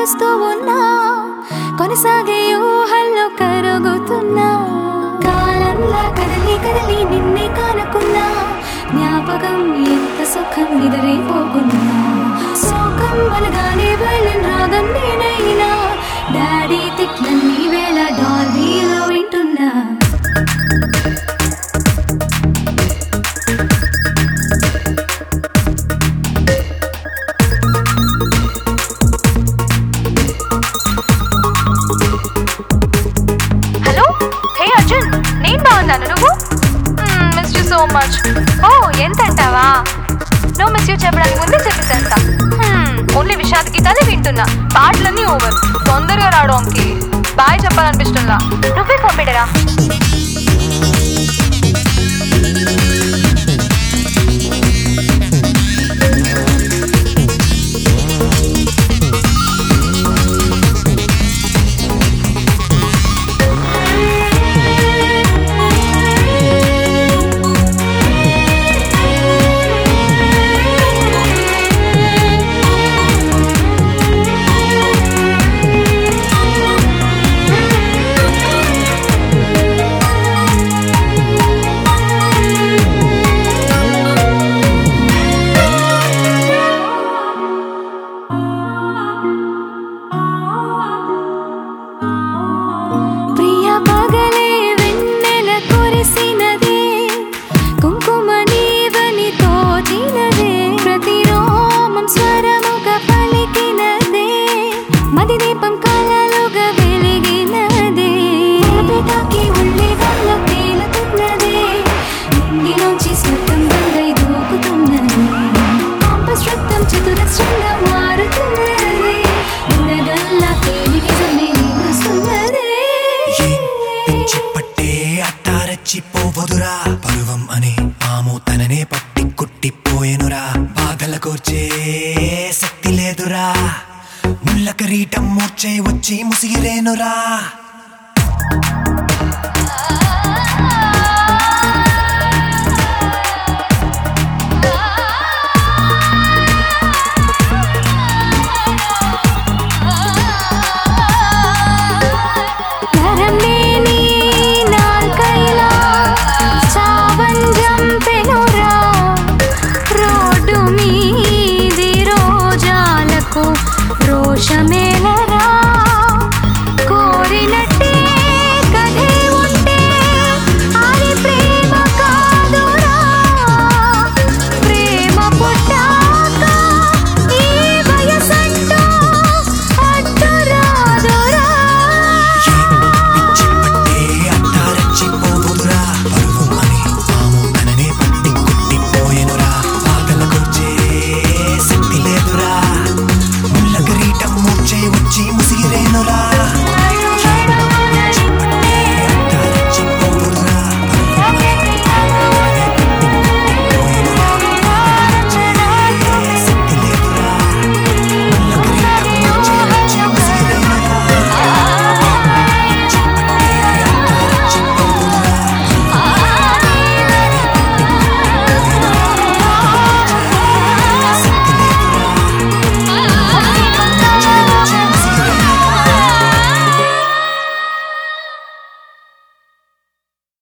చూస్తూ ఉన్నా కొనసాగే ఊహల్లో కరుగుతున్నా కాలంలా కదలి కదలి నిన్నే కానుకున్నా జ్ఞాపకం ఎంత సుఖం నిద్రైపోకున్నా శోకం అనగానే వెళ్ళిన రాగం నేనైనా డాడీ తిట్లన్నీ వేళ డాల్బీలో వింటున్నా హలో హే అర్జున్ నేను బాగున్నాను నువ్వు మిస్ యూ సో మచ్ ఓ ఎంత అంటావా నో మిస్ యూ చెప్పడానికి ముందే చెప్పేసేస్తా ఓన్లీ విషాద్ గీతాలే వింటున్నా పాటలన్నీ ఓవర్ తొందరగా రావడానికి బాయ్ చెప్పాలనిపిస్తుందా నువ్వే ఫోన్ పెట్టరా ప్రియ పగలే వెన్నెల కురిసినదే కుంకుమ నీవని తోచినదే ప్రతి రోమం స్వరముగా పలికినదే మది దీపం కలలుగా వెలిగినదే పిటాకి ఉళ్ళి వల్ల తేలుతున్నదే నింగిలోంచి స్వర్థం బంగై దూకుతున్నది కాంపస్ రక్తం చతురస్రంగా మారుతున్నది ఉరగల్లా తేలికి వస్తున్నదే పిచ్చి పట్టే అట్టారచ్చిపోవదురా పరువం అనే ఆము తననే పట్టి కుట్టిపోయెనురా బాధల కోర్చే శక్తి లేదురా ముళ్ళ కిరీటం మూర్చే వచ్చి ముసిగిరేనురా